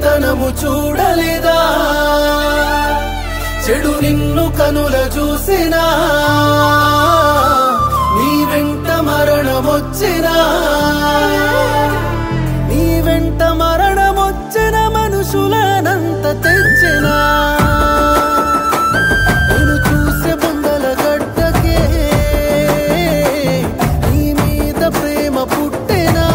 మంచితనము చూడలేదా చెడు నిన్ను కనుల చూసినా నీ వెంట మరణమొచ్చినా నీ వెంట మరణమొచ్చిన మనుషులనంత తెచ్చినా నేను చూసే బొందల గడ్డకే నీ మీద ప్రేమ పుట్టెనా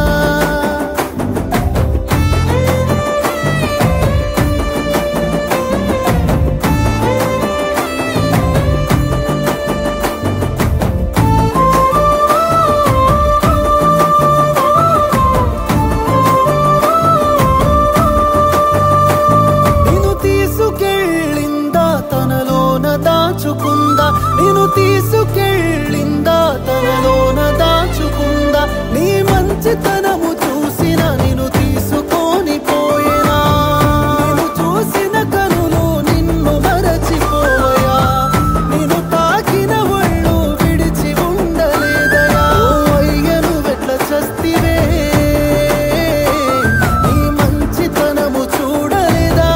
నిన్ను తీసుకెళ్ళిందా తనలోన దాచుకుందా నిన్ను తీసుకెళ్ళిందా తనలోన దాచుకుందా నీ మంచితనము చూసిన నిన్ను తీసుకొని పోయినా నిన్ను చూసిన కనులు నిన్ను మరచిపోయా నిన్ను తాకిన ఒళ్ళు విడిచి ఉండలేదయా ఓ అయ్యను వెట్ల చస్తివే నీ మంచితనము చూడలేదా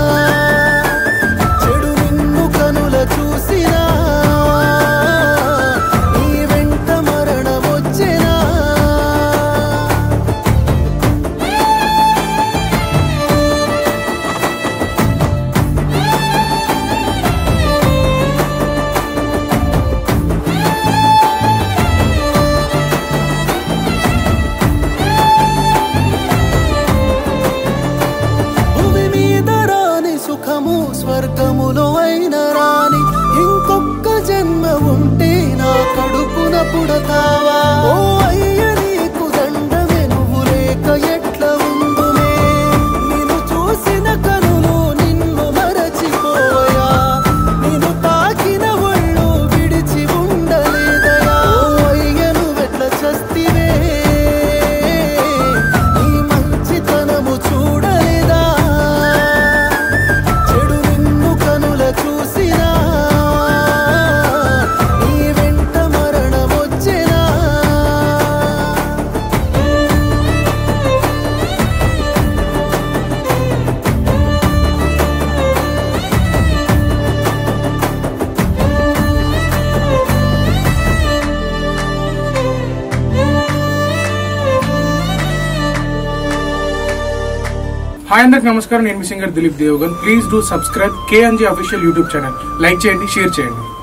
చెడు నిన్ను కనుల చూసినా నీ వెంట మరణమొచ్చినా భూమి మీద రాని సుఖము స్వర్గములో అయిన రాని ఇంకొక్క జన్మ ఉంటే నా కడుపున పుడతావా ఓ అయ్య నీకు దండమే నువ్వు లేక ఎట్ల ఉందునే నిన్ను చూసిన కనులు నిన్ను మరచిపోయా నిన్ను తాకిన ఒళ్ళు విడిచి ఉండలేదయా ఓ అయ్యను వెట్ల చస్తివే నీ మంచితనము చూడలేదా చెడు నిన్ను కనుల చూసినా నీ వెంట మరణమొచ్చినా హాయ్ అందరికి నమస్కారం నేను మీ singer Dileep Devagan please do subscribe KNG official YouTube channel like చేయండి షేర్ చేయండి